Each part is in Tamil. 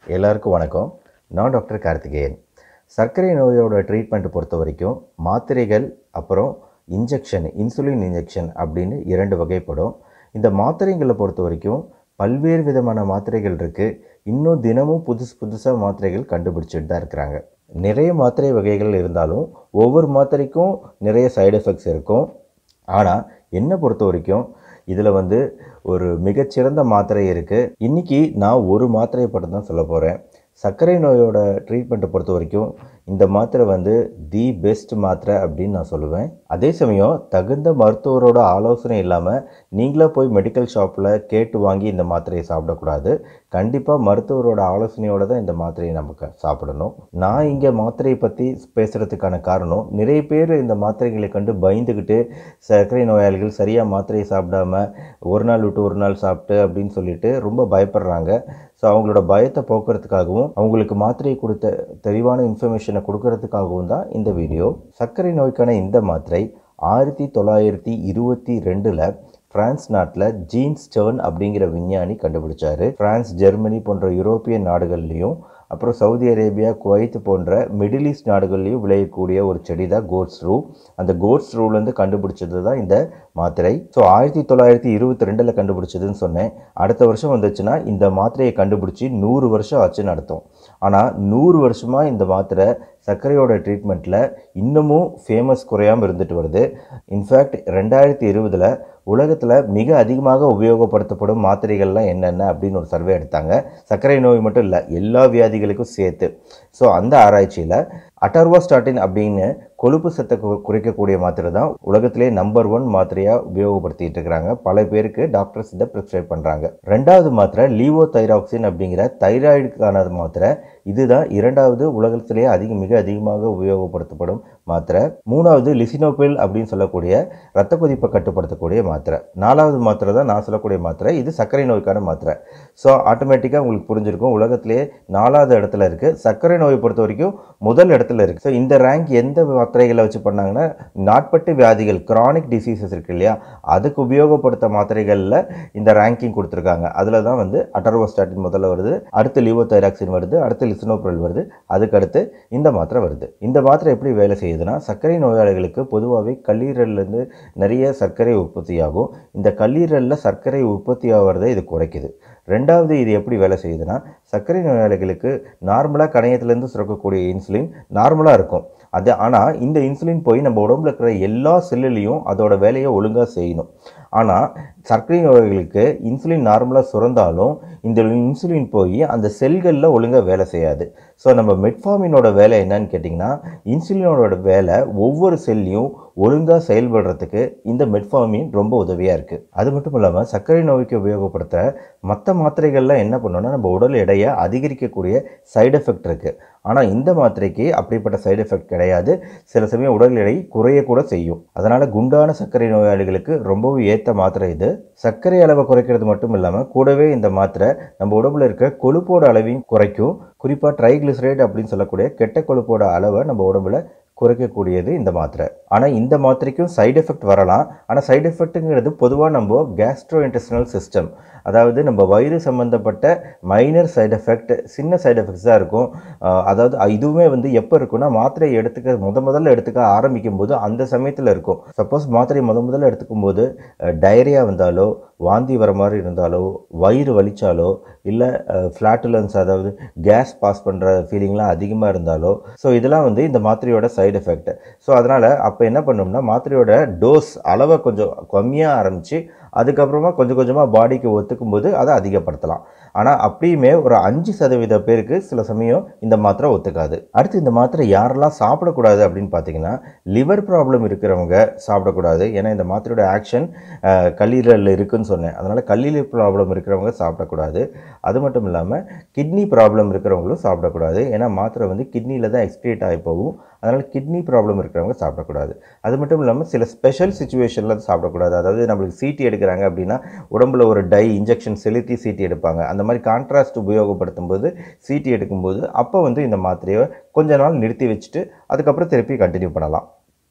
எல்லாருக்கும் வணக்கம் நான் டாக்டர் கார்த்திகேயன் சர்க்கரை நோயோட ட்ரீட்மெண்ட் பொறுத்த வரைக்கும் மாத்திரைகள் அப்புறம் இன்ஜெக்ஷன் இன்சுலின் இன்ஜெக்ஷன் அப்படின்னு இரண்டு வகைப்படும் இந்த மாத்திரைகளை பொறுத்த வரைக்கும் பல்வேறு விதமான மாத்திரைகள் இருக்குது இன்னும் தினமும் புதுசு புதுசாக மாத்திரைகள் கண்டுபிடிச்சிட்டு தான் இருக்கிறாங்க நிறைய மாத்திரை வகைகள் இருந்தாலும் ஒவ்வொரு மாத்திரைக்கும் நிறைய சைடு எஃபெக்ட்ஸ் இருக்கும் ஆனால் என்னை பொறுத்த வரைக்கும் இதில் வந்து ஒரு மிகச்சிறந்த மாத்திரை இருக்குது இன்றைக்கி நான் ஒரு மாத்திரையை பற்றி தான் சொல்ல போகிறேன் சர்க்கரை நோயோட ட்ரீட்மெண்ட்டை பொறுத்த வரைக்கும் இந்த மாத்திரை வந்து தி பெஸ்ட் மாத்திரை அப்படின்னு நான் சொல்லுவேன் அதே சமயம் தகுந்த மருத்துவரோட ஆலோசனை இல்லாமல் நீங்களே போய் மெடிக்கல் ஷாப்பில் கேட்டு வாங்கி இந்த மாத்திரையை சாப்பிடக்கூடாது கண்டிப்பாக மருத்துவரோட ஆலோசனையோடு தான் இந்த மாத்திரையை நமக்கு சாப்பிடணும் நான் இங்கே மாத்திரையை பற்றி பேசுகிறதுக்கான காரணம் நிறைய பேர் இந்த மாத்திரைகளை கண்டு பயந்துக்கிட்டு சர்க்கரை நோயாளிகள் சரியாக மாத்திரையை சாப்பிடாம ஒரு நாள் விட்டு ஒரு நாள் சாப்பிட்டு அப்படின்னு சொல்லிட்டு ரொம்ப பயப்படுறாங்க ஸோ அவங்களோட பயத்தை போக்குறதுக்காகவும் அவங்களுக்கு மாத்திரையை கொடுத்த தெளிவான இன்ஃபர்மேஷனை கொடுக்கறதுக்காகவும் தான் இந்த வீடியோ சர்க்கரை நோய்க்கான இந்த மாத்திரை ஆயிரத்தி தொள்ளாயிரத்தி இருபத்தி ரெண்டில் பிரான்ஸ் நாட்டில் ஜீன் ஸ்டர்ன் அப்படிங்கிற விஞ்ஞானி கண்டுபிடிச்சாரு பிரான்ஸ் ஜெர்மனி போன்ற யூரோப்பிய நாடுகள்லையும் அப்புறம் சவுதி அரேபியா குவைத் போன்ற மிடில் ஈஸ்ட் நாடுகள்லையும் விளையக்கூடிய ஒரு செடி தான் கோட்ஸ் ரூ அந்த கோட்ஸ் ரூலேருந்து கண்டுபிடிச்சது தான் இந்த மாத்திரை ஸோ ஆயிரத்தி தொள்ளாயிரத்தி இருபத்தி ரெண்டில் கண்டுபிடிச்சதுன்னு சொன்னேன் அடுத்த வருஷம் வந்துச்சுன்னா இந்த மாத்திரையை கண்டுபிடிச்சி நூறு வருஷம் ஆச்சுன்னு அர்த்தம் ஆனால் நூறு வருஷமாக இந்த மாத்திரை சர்க்கரையோட ட்ரீட்மெண்ட்டில் இன்னமும் ஃபேமஸ் குறையாமல் இருந்துட்டு வருது இன்ஃபேக்ட் ரெண்டாயிரத்தி இருபதில் உலகத்தில் மிக அதிகமாக உபயோகப்படுத்தப்படும் மாத்திரைகள்லாம் என்னென்ன அப்படின்னு ஒரு சர்வே எடுத்தாங்க சர்க்கரை நோய் மட்டும் இல்லை எல்லா வியாதிகளுக்கும் சேர்த்து ஸோ அந்த ஆராய்ச்சியில் அட்டர்வாஸ்டாட்டின் அப்படின்னு கொழுப்பு சத்தை கு- குறைக்கக்கூடிய மாத்திரை தான் உலகத்திலே நம்பர் ஒன் மாத்திரையாக உபயோகப்படுத்திட்டு இருக்கிறாங்க பல பேருக்கு டாக்டர்ஸ் இதை ப்ரிஸ்கிரைப் பண்ணுறாங்க ரெண்டாவது மாத்திரை லீவோ தைராக்சின் அப்படிங்கிற தைராய்டுக்கான மாத்திரை இதுதான் இரண்டாவது உலகத்திலேயே அதிக மிக அதிகமாக உபயோகப்படுத்தப்படும் மாத்திரை மூணாவது லிசினோபில் அப்படின்னு சொல்லக்கூடிய ரத்த கொதிப்பை கட்டுப்படுத்தக்கூடிய மாத்திரை நாலாவது மாத்திரை தான் நான் சொல்லக்கூடிய மாத்திரை இது சர்க்கரை நோய்க்கான மாத்திரை ஸோ ஆட்டோமேட்டிக்காக உங்களுக்கு புரிஞ்சிருக்கும் உலகத்திலேயே நாலாவது இடத்துல இருக்குது சர்க்கரை நோயை பொறுத்த வரைக்கும் முதல் இடத்துல இருக்குது ஸோ இந்த ரேங்க் எந்த மாத்திரைகளை வச்சு பண்ணாங்கன்னா நாட்பட்டு வியாதிகள் கிரானிக் டிசீசஸ் இருக்கு இல்லையா அதுக்கு உபயோகப்படுத்த மாத்திரைகளில் இந்த ரேங்கிங் கொடுத்துருக்காங்க அதில் தான் வந்து அட்டர்வோஸ்டாட்டின் முதல்ல வருது அடுத்து லிவோதைராக்சின் வருது அடுத்து லிசினோப்ரல் வருது அதுக்கு அடுத்து இந்த மாத்திரை வருது இந்த மாத்திரை எப்படி வேலை செய்யுதுன்னா சர்க்கரை நோயாளிகளுக்கு பொதுவாகவே கல்லீரல்லேருந்து நிறைய சர்க்கரை உற்பத்தியாகும் இந்த கல்லீரலில் சர்க்கரை உற்பத்தி ஆகிறதை இது குறைக்குது ரெண்டாவது இது எப்படி வேலை செய்யுதுன்னா சர்க்கரை நோயாளிகளுக்கு நார்மலாக கணையத்துலேருந்து சுரக்கக்கூடிய இன்சுலின் நார்மலாக இருக்கும் அது ஆனால் இந்த இன்சுலின் போய் நம்ம உடம்புல இருக்கிற எல்லா செல்லுலேயும் அதோட வேலையை ஒழுங்காக செய்யணும் ஆனால் சர்க்கரை நோயாளிகளுக்கு இன்சுலின் நார்மலாக சுரந்தாலும் இந்த இன்சுலின் போய் அந்த செல்களில் ஒழுங்காக வேலை செய்யாது ஸோ நம்ம மெட்ஃபார்மினோட வேலை என்னன்னு கேட்டிங்கன்னா இன்சுலினோட வேலை ஒவ்வொரு செல்லையும் ஒழுங்காக செயல்படுறதுக்கு இந்த மெட்ஃபார்மின் ரொம்ப உதவியாக இருக்குது அது மட்டும் இல்லாமல் சர்க்கரை நோய்க்கு உபயோகப்படுத்த மற்ற மாத்திரைகள்லாம் என்ன பண்ணுன்னா நம்ம உடல் எடையை அதிகரிக்கக்கூடிய சைடு எஃபெக்ட் இருக்குது ஆனால் இந்த மாத்திரைக்கு அப்படிப்பட்ட சைடு எஃபெக்ட் கிடையாது சில சமயம் உடல் எடை குறையக்கூட செய்யும் அதனால் குண்டான சர்க்கரை நோயாளிகளுக்கு ரொம்பவும் ஏற்ற மாத்திரை இது சர்க்கரை அளவை குறைக்கிறது மட்டும் இல்லாமல் கூடவே இந்த மாத்திரை நம்ம உடம்புல இருக்க கொழுப்போட அளவையும் குறைக்கும் குறிப்பாக ட்ரைக்ளிசரைடு அப்படின்னு சொல்லக்கூடிய கெட்ட கொழுப்போட அளவை நம்ம உடம்புல குறைக்கக்கூடியது இந்த மாத்திரை ஆனால் இந்த மாத்திரைக்கும் சைடு எஃபெக்ட் வரலாம் ஆனால் சைடு எஃபெக்ட்டுங்கிறது பொதுவாக நம்ம கேஸ்ட்ரோ இன்டெஸ்டினல் சிஸ்டம் அதாவது நம்ம வயிறு சம்மந்தப்பட்ட மைனர் சைடு எஃபெக்ட் சின்ன சைடு எஃபெக்ட்ஸ் தான் இருக்கும் ஆஹ் அதாவது இதுவுமே வந்து எப்போ இருக்குன்னா மாத்திரையை எடுத்துக்க முத முதல்ல எடுத்துக்க ஆரம்பிக்கும் போது அந்த சமயத்தில் இருக்கும் சப்போஸ் மாத்திரையை முத முதல்ல எடுத்துக்கும் போது டயரியா வந்தாலோ வாந்தி வர மாதிரி இருந்தாலோ வயிறு வலிச்சாலோ இல்லை ஃப்ளாட்டுலன்ஸ் அதாவது கேஸ் பாஸ் பண்ணுற ஃபீலிங்லாம் அதிகமாக இருந்தாலோ ஸோ இதெல்லாம் வந்து இந்த மாத்திரையோட சைடு எஃபெக்ட் ஸோ அதனால் அப்போ என்ன பண்ணோம்னா மாத்திரையோட டோஸ் அளவை கொஞ்சம் கம்மியாக ஆரம்பித்து அதுக்கப்புறமா கொஞ்சம் கொஞ்சமாக பாடிக்கு ஒத்துக்கும் போது அதை அதிகப்படுத்தலாம் ஆனால் அப்படியுமே ஒரு அஞ்சு சதவீத பேருக்கு சில சமயம் இந்த மாத்திரை ஒத்துக்காது அடுத்து இந்த மாத்திரை யாரெல்லாம் சாப்பிடக்கூடாது அப்படின்னு பார்த்தீங்கன்னா லிவர் ப்ராப்ளம் இருக்கிறவங்க சாப்பிடக்கூடாது ஏன்னா இந்த மாத்திரையோட ஆக்ஷன் கல்லீரலில் இருக்குன்னு சொன்னேன் அதனால் கல்லீரல் ப்ராப்ளம் இருக்கிறவங்க சாப்பிடக்கூடாது அது மட்டும் இல்லாமல் கிட்னி ப்ராப்ளம் இருக்கிறவங்களும் சாப்பிடக்கூடாது ஏன்னா மாத்திரை வந்து கிட்னியில் தான் எக்ஸ்கிரீட் ஆகி போகும் அதனால் கிட்னி ப்ராப்ளம் இருக்கிறவங்க சாப்பிடக்கூடாது அது மட்டும் இல்லாமல் சில ஸ்பெஷல் சுச்சுவேஷனில் சாப்பிடக்கூடாது அதாவது நம்மளுக்கு சீட்டி எடுக்கிறாங்க அப்படின்னா உடம்புல ஒரு டை இன்ஜெக்ஷன் செலுத்தி சீட்டி எடுப்பாங்க அந்த மாதிரி கான்ட்ராஸ்ட் உபயோகப்படுத்தும் போது சீட்டி எடுக்கும்போது அப்போ வந்து இந்த மாத்திரையை கொஞ்ச நாள் நிறுத்தி வச்சுட்டு அதுக்கப்புறம் திருப்பி கண்டினியூ பண்ணலாம்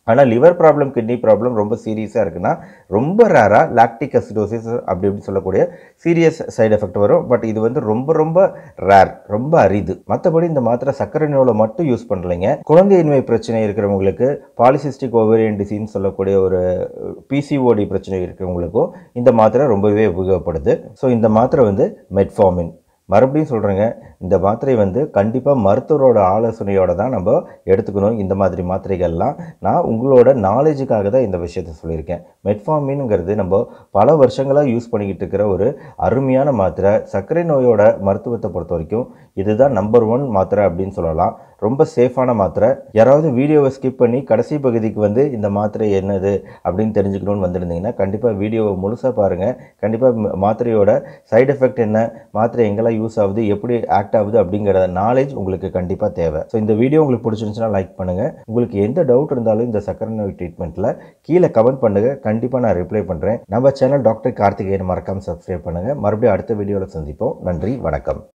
ஆனால் லிவர் ப்ராப்ளம் கிட்னி ப்ராப்ளம் ரொம்ப சீரியஸாக இருக்குன்னா ரொம்ப ரேராக லாக்டிக் அசிடோசிஸ் அப்படி இப்படி சொல்லக்கூடிய சீரியஸ் சைடு எஃபெக்ட் வரும் பட் இது வந்து ரொம்ப ரொம்ப ரேர் ரொம்ப அரிது மற்றபடி இந்த மாத்திரை சர்க்கரை நோயில் மட்டும் யூஸ் பண்ணலைங்க குழந்தையின்மை பிரச்சனை இருக்கிறவங்களுக்கு பாலிசிஸ்டிக் ஓவேரியன் டிசீஸ் சொல்லக்கூடிய ஒரு பிசிஓடி பிரச்சனை இருக்கிறவங்களுக்கும் இந்த மாத்திரை ரொம்பவே உபயோகப்படுது ஸோ இந்த மாத்திரை வந்து மெட்ஃபார்மின் மறுபடியும் சொல்கிறேங்க இந்த மாத்திரை வந்து கண்டிப்பாக மருத்துவரோட ஆலோசனையோட தான் நம்ம எடுத்துக்கணும் இந்த மாதிரி மாத்திரைகள்லாம் நான் உங்களோட நாலேஜுக்காக தான் இந்த விஷயத்த சொல்லியிருக்கேன் மெட்ஃபார்மின்ங்கிறது நம்ம பல வருஷங்களாக யூஸ் பண்ணிக்கிட்டு இருக்கிற ஒரு அருமையான மாத்திரை சர்க்கரை நோயோட மருத்துவத்தை பொறுத்த வரைக்கும் இதுதான் நம்பர் ஒன் மாத்திரை அப்படின்னு சொல்லலாம் ரொம்ப சேஃபான மாத்திரை யாராவது வீடியோவை ஸ்கிப் பண்ணி கடைசி பகுதிக்கு வந்து இந்த மாத்திரை என்னது அப்படின்னு தெரிஞ்சுக்கணும்னு வந்திருந்தீங்கன்னா கண்டிப்பாக வீடியோவை முழுசாக பாருங்கள் கண்டிப்பாக மாத்திரையோட சைடு எஃபெக்ட் என்ன மாத்திரை எங்கெல்லாம் யூஸ் ஆகுது எப்படி ஆக்ட் ஆகுது அப்படிங்கிற நாலேஜ் உங்களுக்கு கண்டிப்பாக தேவை ஸோ இந்த வீடியோ உங்களுக்கு பிடிச்சிருந்துச்சுன்னா லைக் பண்ணுங்கள் உங்களுக்கு எந்த டவுட் இருந்தாலும் இந்த சக்கரை நோய் ட்ரீட்மெண்ட்டில் கீழே கமெண்ட் பண்ணுங்கள் கண்டிப்பாக நான் ரிப்ளை பண்ணுறேன் நம்ம சேனல் டாக்டர் கார்த்திகேயன் மறக்காமல் சப்ஸ்கிரைப் பண்ணுங்கள் மறுபடியும் அடுத்த வீடியோவில் சந்திப்போம் நன்றி வணக்கம்